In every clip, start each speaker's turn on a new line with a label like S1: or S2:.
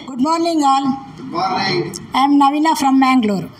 S1: Good morning all
S2: Good morning.
S1: I am Naveena from Mangaluru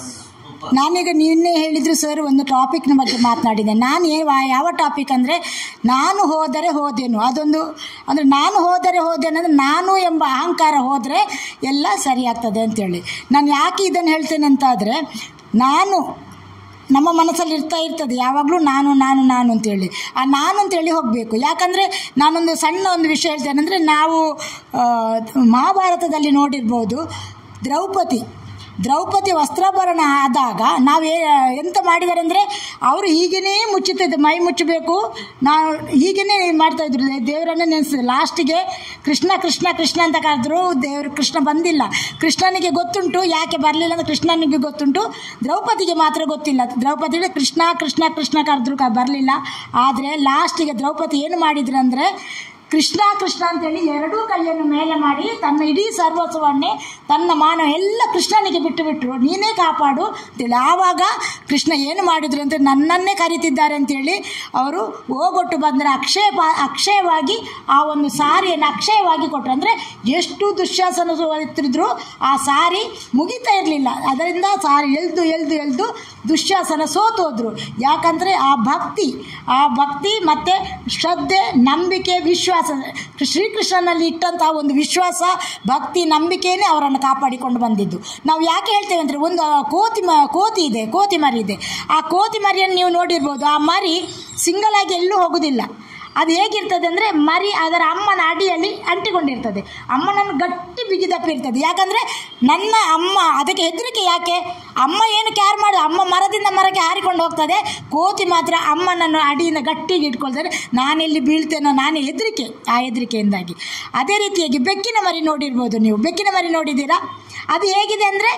S1: ನಾನೀಗ ನಿನ್ನೆ ಹೇಳಿದ್ರು ಸರ್ ಒಂದು ಟಾಪಿಕ್ನ ಬಗ್ಗೆ ಮಾತನಾಡಿದೆ ನಾನು ಏ- ಯಾವ ಟಾಪಿಕ್ ಅಂದರೆ ನಾನು ಹೋದರೆ ಹೋದೆನು ಅದೊಂದು ಅಂದರೆ ನಾನು ಹೋದರೆ ಹೋದೆನು ಅಂದರೆ ನಾನು ಎಂಬ ಅಹಂಕಾರ ಹೋದರೆ ಎಲ್ಲ ಸರಿ ಆಗ್ತದೆ ಅಂತೇಳಿ ನಾನು ಯಾಕೆ ಇದನ್ನು ಹೇಳ್ತೇನೆ ಅಂತಾದರೆ ನಾನು ನಮ್ಮ ಮನಸ್ಸಲ್ಲಿ ಇರ್ತಾ ಇರ್ತದೆ ಯಾವಾಗಲೂ ನಾನು ನಾನು ನಾನು ಅಂತೇಳಿ ಆ ನಾನು ಅಂತೇಳಿ ಹೋಗಬೇಕು ಯಾಕಂದರೆ ನಾನೊಂದು ಸಣ್ಣ ಒಂದು ವಿಷಯ ಹೇಳ್ತೇನೆ ಅಂದರೆ ನಾವು ಆ, ಮಹಾಭಾರತದಲ್ಲಿ ನೋಡಿರ್ಬೋದು ದ್ರೌಪದಿ ದ್ರೌಪದಿ ವಸ್ತ್ರಾಭರಣ ಆದಾಗ ನಾವು ಎಂತ ಮಾಡಿದ್ದಾರೆ ಅಂದರೆ ಅವರು ಹೀಗೇ ಮುಚ್ಚುತ್ತಿದ್ದು ಮೈ ಮುಚ್ಚಬೇಕು ನಾವು ಹೀಗೇ ಮಾಡ್ತಾ ಇದ್ರು ದೇವರನ್ನೇ ನೆನೆಸಿದ್ರು ಲಾಸ್ಟಿಗೆ ಕೃಷ್ಣ ಕೃಷ್ಣ ಕೃಷ್ಣ ಅಂತ ಕರೆದ್ರು ದೇವರು ಕೃಷ್ಣ ಬಂದಿಲ್ಲ ಕೃಷ್ಣನಿಗೆ ಗೊತ್ತುಂಟು ಯಾಕೆ ಬರಲಿಲ್ಲ ಅಂತ ಕೃಷ್ಣನಿಗೆ ಗೊತ್ತುಂಟು ದ್ರೌಪದಿಗೆ ಮಾತ್ರ ಗೊತ್ತಿಲ್ಲ ದ್ರೌಪದಿ ಕೃಷ್ಣ ಕೃಷ್ಣ ಕೃಷ್ಣ ಕರೆದ್ರು ಕ ಬರಲಿಲ್ಲ ಆದರೆ ಲಾಸ್ಟಿಗೆ ದ್ರೌಪದಿ ಏನು ಮಾಡಿದ್ರು ಅಂದರೆ ಕೃಷ್ಣ ಕೃಷ್ಣ ಅಂತೇಳಿ ಎರಡೂ ಕೈಯನ್ನು ಮೇಲೆ ಮಾಡಿ ತನ್ನ ಇಡೀ ಸರ್ವಸ್ವವನ್ನೇ ತನ್ನ ಮಾನ ಎಲ್ಲ ಕೃಷ್ಣನಿಗೆ ಬಿಟ್ಟು ಬಿಟ್ಟರು ನೀನೇ ಕಾಪಾಡು ಅಂತೇಳಿ ಆವಾಗ ಕೃಷ್ಣ ಏನು ಮಾಡಿದ್ರು ಅಂತ ನನ್ನನ್ನೇ ಕರೀತಿದ್ದಾರೆ ಅಂತೇಳಿ ಅವರು ಹೋಗೊಟ್ಟು ಬಂದರೆ ಅಕ್ಷಯ ಪಾ- ಅಕ್ಷಯವಾಗಿ ಆ ಒಂದು ಸಾರಿಯನ್ನು ಅಕ್ಷಯವಾಗಿ ಕೊಟ್ಟರು ಅಂದರೆ ಎಷ್ಟು ದುಶ್ಯಾಸನ ಎತ್ತಿದ್ರು ಆ ಸಾರಿ ಮುಗಿತಾ ಇರಲಿಲ್ಲ ಅದರಿಂದ ಸಾರಿ ಎಲ್ದು ಎಲ್ದು ಎಲ್ದು ದುಶ್ಯಾಸನ ಸೋತು ಹೋದ್ರು ಯಾಕಂದರೆ ಆ ಭಕ್ತಿ ಆ ಭಕ್ತಿ ಮತ್ತು ಶ್ರದ್ಧೆ ನಂಬಿಕೆ ವಿಶ್ವಾಸ ಶ್ರೀಕೃಷ್ಣನಲ್ಲಿ ಇಟ್ಟಂತಹ ಒಂದು ವಿಶ್ವಾಸ ಭಕ್ತಿ ನಂಬಿಕೆಯೇ ಅವರನ್ನು ಕಾಪಾಡಿಕೊಂಡು ಬಂದಿದ್ದು ನಾವು ಯಾಕೆ ಹೇಳ್ತೇವೆ ಅಂದರೆ ಒಂದು ಕೋತಿ ಮ ಕೋತಿ ಇದೆ ಕೋತಿ ಮರಿ ಇದೆ ಆ ಕೋತಿ ಮರಿಯನ್ನು ನೀವು ನೋಡಿರ್ಬೋದು ಆ ಮರಿ ಸಿಂಗಲ್ ಆಗಿ ಎಲ್ಲೂ ಹೋಗುವುದಿಲ್ಲ ಅದು ಹೇಗಿರ್ತದೆ ಅಂದರೆ ಮರಿ ಅದರ ಅಮ್ಮನ ಅಡಿಯಲ್ಲಿ ಅಂಟಿಕೊಂಡಿರ್ತದೆ ಅಮ್ಮನನ್ನು ಗಟ್ಟಿ ಬಿಗಿದಪ್ಪಿರ್ತದೆ ಯಾಕಂದರೆ ನನ್ನ ಅಮ್ಮ ಅದಕ್ಕೆ ಹೆದರಿಕೆ ಯಾಕೆ ಅಮ್ಮ ಏನು ಕ್ಯಾರ್ ಮಾಡಿ ಅಮ್ಮ ಮರದಿಂದ ಮರಕ್ಕೆ ಹಾರಿಕೊಂಡು ಹೋಗ್ತದೆ ಕೋತಿ ಮಾತ್ರ ಅಮ್ಮನನ್ನು ಅಡಿಯಿಂದ ಗಟ್ಟಿಗೆ ಇಟ್ಕೊಳ್ತಾರೆ ನಾನೆಲ್ಲಿ ಬೀಳ್ತೇನೋ ನಾನೇ ಹೆದರಿಕೆ ಆ ಹೆದರಿಕೆಯಿಂದಾಗಿ ಅದೇ ರೀತಿಯಾಗಿ ಬೆಕ್ಕಿನ ಮರಿ ನೋಡಿರ್ಬೋದು ನೀವು ಬೆಕ್ಕಿನ ಮರಿ ನೋಡಿದ್ದೀರಾ ಅದು ಹೇಗಿದೆ ಅಂದರೆ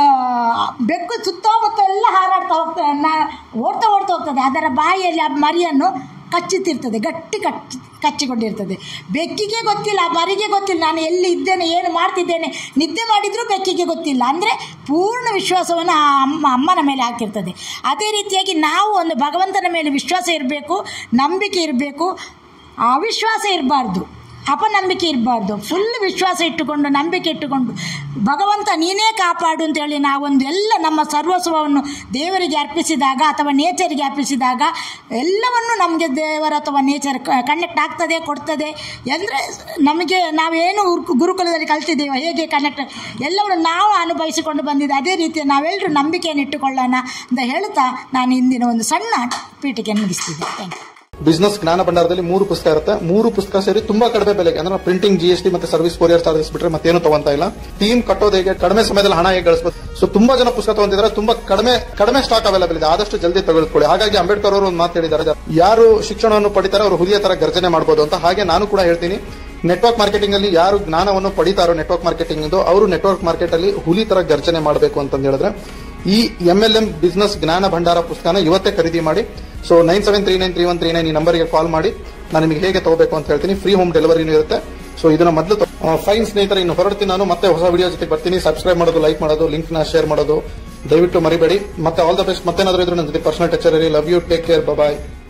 S1: ಬೆಕ್ಕು ಸುತ್ತಮುತ್ತ ಎಲ್ಲ ಹಾರಾಡ್ತಾ ಹೋಗ್ತಾ ನಾ ಓಡ್ತಾ ಓಡ್ತಾ ಹೋಗ್ತದೆ ಅದರ ಬಾಯಿಯಲ್ಲಿ ಆ ಮರಿಯನ್ನು ಕಚ್ಚುತ್ತಿರ್ತದೆ ಗಟ್ಟಿ ಕಚ್ಚಿ ಕಚ್ಚಿಕೊಂಡಿರ್ತದೆ ಬೆಕ್ಕಿಗೆ ಗೊತ್ತಿಲ್ಲ ಆ ಮರಿಗೆ ಗೊತ್ತಿಲ್ಲ ನಾನು ಎಲ್ಲಿ ಇದ್ದೇನೆ ಏನು ಮಾಡ್ತಿದ್ದೇನೆ ನಿದ್ದೆ ಮಾಡಿದರೂ ಬೆಕ್ಕಿಗೆ ಗೊತ್ತಿಲ್ಲ ಅಂದರೆ ಪೂರ್ಣ ವಿಶ್ವಾಸವನ್ನು ಆ ಅಮ್ಮ ಅಮ್ಮನ ಮೇಲೆ ಹಾಕಿರ್ತದೆ ಅದೇ ರೀತಿಯಾಗಿ ನಾವು ಒಂದು ಭಗವಂತನ ಮೇಲೆ ವಿಶ್ವಾಸ ಇರಬೇಕು ನಂಬಿಕೆ ಇರಬೇಕು ಅವಿಶ್ವಾಸ ಇರಬಾರ್ದು ಅಪನಂಬಿಕೆ ಇರಬಾರ್ದು ಫುಲ್ ವಿಶ್ವಾಸ ಇಟ್ಟುಕೊಂಡು ನಂಬಿಕೆ ಇಟ್ಟುಕೊಂಡು ಭಗವಂತ ನೀನೇ ಕಾಪಾಡು ಅಂತೇಳಿ ನಾವೊಂದು ಎಲ್ಲ ನಮ್ಮ ಸರ್ವಸ್ವವನ್ನು ದೇವರಿಗೆ ಅರ್ಪಿಸಿದಾಗ ಅಥವಾ ನೇಚರಿಗೆ ಅರ್ಪಿಸಿದಾಗ ಎಲ್ಲವನ್ನು ನಮಗೆ ದೇವರ ಅಥವಾ ನೇಚರ್ ಕನೆಕ್ಟ್ ಆಗ್ತದೆ ಕೊಡ್ತದೆ ಅಂದರೆ ನಮಗೆ ನಾವೇನು ಉರ್- ಗುರುಕುಲದಲ್ಲಿ ಕಲ್ತಿದ್ದೇವೆ ಹೇಗೆ ಕನೆಕ್ಟ್ ಎಲ್ಲವನ್ನು ನಾವು ಅನುಭವಿಸಿಕೊಂಡು ಬಂದಿದ್ದೆ ಅದೇ ರೀತಿ ನಾವೆಲ್ಲರೂ ನಂಬಿಕೆಯನ್ನು ಇಟ್ಟುಕೊಳ್ಳೋಣ ಅಂತ ಹೇಳ್ತಾ ನಾನು ಇಂದಿನ ಒಂದು ಸಣ್ಣ ಪೀಠಿಕೆಯನ್ನು ಮುಗಿಸ್ತಿದ್ದೆ ಥ್ಯಾಂಕ್ ಯು
S3: ಬಿಸ್ನೆಸ್ ಜ್ಞಾನ ಭಂಡಾರದಲ್ಲಿ ಮೂರು ಪುಸ್ತಕ ಇರುತ್ತೆ ಮೂರು ಪುಸ್ತಕ ಸೇರಿ ತುಂಬಾ ಕಡಿಮೆ ಬೆಲೆಗೆ ಅಂದ್ರೆ ಪ್ರಿಂಟಿಂಗ್ ಜಿಎಸ್ಟಿ ಮತ್ತೆ ಸರ್ವಿಸ್ ಕೊರಿಯರ್ ಚಾರ್ಜಸ್ ಬಿಟ್ರೆ ಮತ್ತೇನು ತಗೊಂತ ಇಲ್ಲ ಟೀಮ್ ಕಟ್ಟೋದು ಹೇಗೆ ಕಡಿಮೆ ಸಮಯದಲ್ಲಿ ಹಣ ಹೇಗೆ ಗಳಿಸಬಹುದು ಸೊ ತುಂಬಾ ಜನ ಪುಸ್ತಕ ತಗೊಂತಿದ್ದಾರೆ ತುಂಬಾ ಕಡಿಮೆ ಕಡಿಮೆ ಸ್ಟಾಕ್ ಅವೈಲೇಬಲ್ ಇದೆ ಆದಷ್ಟು ಜಲ್ದಿ ತೆಗೆದುಕೊಳ್ಳಿ ಹಾಗಾಗಿ ಅಂಬೇಡ್ಕರ್ ಅವರು ಒಂದು ಮಾತು ಹೇಳಿದ್ದಾರೆ ಯಾರು ಶಿಕ್ಷಣವನ್ನು ಪಡಿತಾರೆ ಅವರು ಹುಲಿಯ ತರ ಗರ್ಜನೆ ಮಾಡಬಹುದು ಅಂತ ಹಾಗೆ ನಾನು ಕೂಡ ಹೇಳ್ತೀನಿ ನೆಟ್ವರ್ಕ್ ಮಾರ್ಕೆಟಿಂಗ್ ಅಲ್ಲಿ ಯಾರು ಜ್ಞಾನವನ್ನು ಪಡಿತಾರೋ ನೆಟ್ವರ್ಕ್ ಮಾರ್ಕೆಟಿಂಗ್ ಅವರು ನೆಟ್ವರ್ಕ್ ಮಾರ್ಕೆಟ್ ಅಲ್ಲಿ ಹುಲಿ ತರ ಗರ್ಜನೆ ಮಾಡಬೇಕು ಅಂತ ಹೇಳಿದ್ರೆ ಈ ಎಂ ಎಲ್ ಎಂ ಬಿಸ್ನೆಸ್ ಜ್ಞಾನ ಭಂಡಾರ ಪುಸ್ತಕನ ಇವತ್ತೇ ಖರೀದಿ ಮಾಡಿ so nine seven three nine three one three nine ಈ ನಂಬರ್ಗೆ ಕಾಲ್ ಮಾಡಿ ನಾನು ನಿಮಗೆ ಹೇಗೆ ತಗೋಬೇಕು ಅಂತ ಹೇಳ್ತೀನಿ ಫ್ರೀ ಹೋಮ್ ಡೆಲಿವರಿನೂ ಇರುತ್ತೆ ಸೊ ಇದನ್ನ ಮೊದಲು ಫೈನ್ ಸ್ನೇಹಿತರೆ ಇನ್ನು ಹೊರಡ್ತೀನಿ ನಾನು ಮತ್ತೆ ಹೊಸ ವಿಡಿಯೋ ಜೊತೆ ಬರ್ತೀನಿ ಸಬ್ಸ್ಕ್ರೈಬ್ ಮಾಡೋದು ಲೈಕ್ ಮಾಡೋದು ಲಿಂಕ್ ನ ಶೇರ್ ಮಾಡೋದು ದಯವಿಟ್ಟು ಮರಿಬೇಡಿ ಮತ್ತೆ ಆಲ್ ದ ಬೆಸ್ಟ್ ಮತ್ತೇನಾದ್ರೂ ಇದ್ರೆ ನನ್ನ ಜೊತೆ ಪರ್ಸನಲ್ ಟಚರ್ ಇರಿ love you take care bye